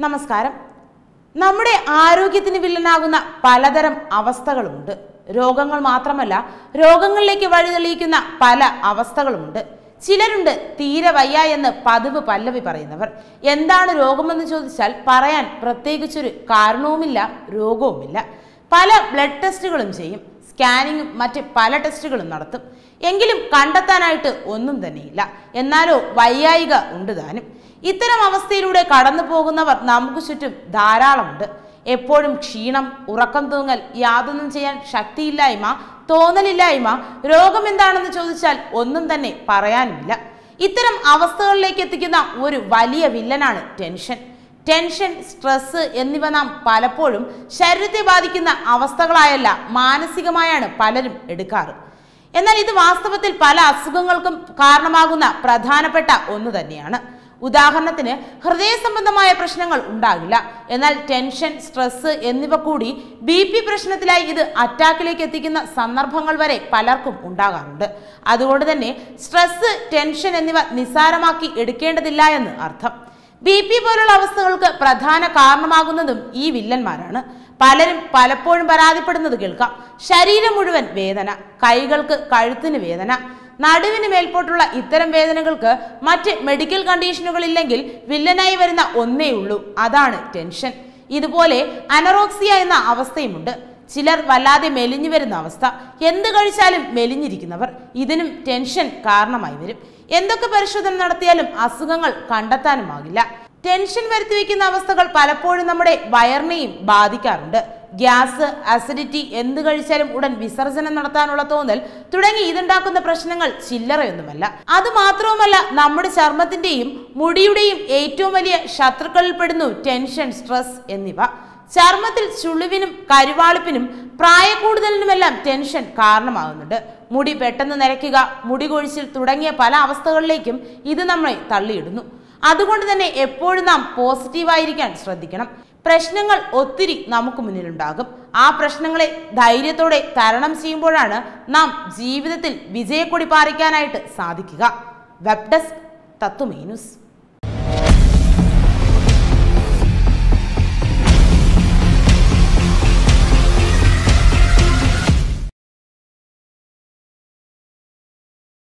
നമസ്കാരം നമ്മുടെ ആരോഗ്യത്തിന് വില്ലനാകുന്ന പലതരം അവസ്ഥകളുമുണ്ട് രോഗങ്ങൾ മാത്രമല്ല രോഗങ്ങളിലേക്ക് വഴിതെളിയിക്കുന്ന പല അവസ്ഥകളുമുണ്ട് ചിലരുണ്ട് തീരെ വയ്യ എന്ന് പതിവ് പല്ലവി പറയുന്നവർ എന്താണ് രോഗമെന്ന് ചോദിച്ചാൽ പറയാൻ പ്രത്യേകിച്ചൊരു കാരണവുമില്ല രോഗവുമില്ല പല ബ്ലഡ് ടെസ്റ്റുകളും ചെയ്യും സ്കാനിങ്ങും മറ്റ് പല ടെസ്റ്റുകളും നടത്തും എങ്കിലും കണ്ടെത്താനായിട്ട് ഒന്നും തന്നെയില്ല എന്നാലോ വയ്യായിക ഉണ്ട് താനും ഇത്തരം അവസ്ഥയിലൂടെ കടന്നു പോകുന്നവർ നമുക്ക് ചുറ്റും ധാരാളമുണ്ട് എപ്പോഴും ക്ഷീണം ഉറക്കം തൂങ്ങൽ യാതൊന്നും ചെയ്യാൻ ശക്തിയില്ലായ്മ തോന്നലില്ലായ്മ രോഗം എന്താണെന്ന് ചോദിച്ചാൽ ഒന്നും തന്നെ പറയാനുമില്ല ഇത്തരം അവസ്ഥകളിലേക്ക് എത്തിക്കുന്ന ഒരു വലിയ വില്ലനാണ് ടെൻഷൻ ടെൻഷൻ സ്ട്രെസ് എന്നിവ നാം പലപ്പോഴും ശരീരത്തെ ബാധിക്കുന്ന അവസ്ഥകളായല്ല മാനസികമായാണ് പലരും എടുക്കാറ് എന്നാൽ ഇത് വാസ്തവത്തിൽ പല അസുഖങ്ങൾക്കും കാരണമാകുന്ന പ്രധാനപ്പെട്ട ഒന്ന് തന്നെയാണ് ഉദാഹരണത്തിന് ഹൃദയ സംബന്ധമായ പ്രശ്നങ്ങൾ ഉണ്ടാകില്ല എന്നാൽ ടെൻഷൻ സ്ട്രെസ് എന്നിവ കൂടി ബി പി പ്രശ്നത്തിലായി ഇത് അറ്റാക്കിലേക്ക് എത്തിക്കുന്ന സന്ദർഭങ്ങൾ വരെ പലർക്കും ഉണ്ടാകാറുണ്ട് അതുകൊണ്ട് തന്നെ സ്ട്രെസ് ടെൻഷൻ എന്നിവ നിസ്സാരമാക്കി എടുക്കേണ്ടതില്ല എന്ന് അർത്ഥം ബി പി പോലുള്ള അവസ്ഥകൾക്ക് പ്രധാന കാരണമാകുന്നതും ഈ വില്ലന്മാരാണ് പലരും പലപ്പോഴും പരാതിപ്പെടുന്നത് കേൾക്കാം ശരീരം മുഴുവൻ വേദന കൈകൾക്ക് കഴുത്തിന് വേദന നടുവിന് മേൽപോട്ടുള്ള ഇത്തരം വേദനകൾക്ക് മറ്റ് മെഡിക്കൽ കണ്ടീഷനുകളില്ലെങ്കിൽ വില്ലനായി വരുന്ന ഒന്നേ ഉള്ളൂ അതാണ് ടെൻഷൻ ഇതുപോലെ അനറോക്സിയ എന്ന അവസ്ഥയുമുണ്ട് ചിലർ വല്ലാതെ മെലിഞ്ഞു വരുന്ന അവസ്ഥ എന്ത് കഴിച്ചാലും മെലിഞ്ഞിരിക്കുന്നവർ ഇതിനും ടെൻഷൻ കാരണമായി വരും എന്തൊക്കെ പരിശോധന നടത്തിയാലും അസുഖങ്ങൾ കണ്ടെത്താനുമാകില്ല ടെൻഷൻ വരുത്തി വെക്കുന്ന അവസ്ഥകൾ പലപ്പോഴും നമ്മുടെ വയറിനെയും ബാധിക്കാറുണ്ട് ഗ്യാസ് അസിഡിറ്റി എന്ത് കഴിച്ചാലും ഉടൻ വിസർജനം നടത്താനുള്ള തോന്നൽ തുടങ്ങി ഇതുണ്ടാക്കുന്ന പ്രശ്നങ്ങൾ ചില്ലറയൊന്നുമല്ല അത് മാത്രവുമല്ല നമ്മുടെ ചർമ്മത്തിന്റെയും മുടിയുടെയും ഏറ്റവും വലിയ ശത്രുക്കളിൽപ്പെടുന്നു ടെൻഷൻ സ്ട്രെസ് എന്നിവ ചർമ്മത്തിൽ ചുളിവിനും കരുവാളിപ്പിനും പ്രായക്കൂടുതലിനുമെല്ലാം ടെൻഷൻ കാരണമാകുന്നുണ്ട് മുടി പെട്ടെന്ന് നരയ്ക്കുക മുടി കൊഴിച്ചിൽ തുടങ്ങിയ പല അവസ്ഥകളിലേക്കും ഇത് നമ്മളെ തള്ളിയിടുന്നു അതുകൊണ്ട് തന്നെ എപ്പോഴും നാം പോസിറ്റീവായിരിക്കാൻ ശ്രദ്ധിക്കണം പ്രശ്നങ്ങൾ ഒത്തിരി നമുക്ക് മുന്നിലുണ്ടാകും ആ പ്രശ്നങ്ങളെ ധൈര്യത്തോടെ തരണം ചെയ്യുമ്പോഴാണ് നാം ജീവിതത്തിൽ വിജയക്കൊടി പാറിക്കാനായിട്ട് സാധിക്കുക വെബ് ഡെസ്ക് തത്വമേ ന്യൂസ്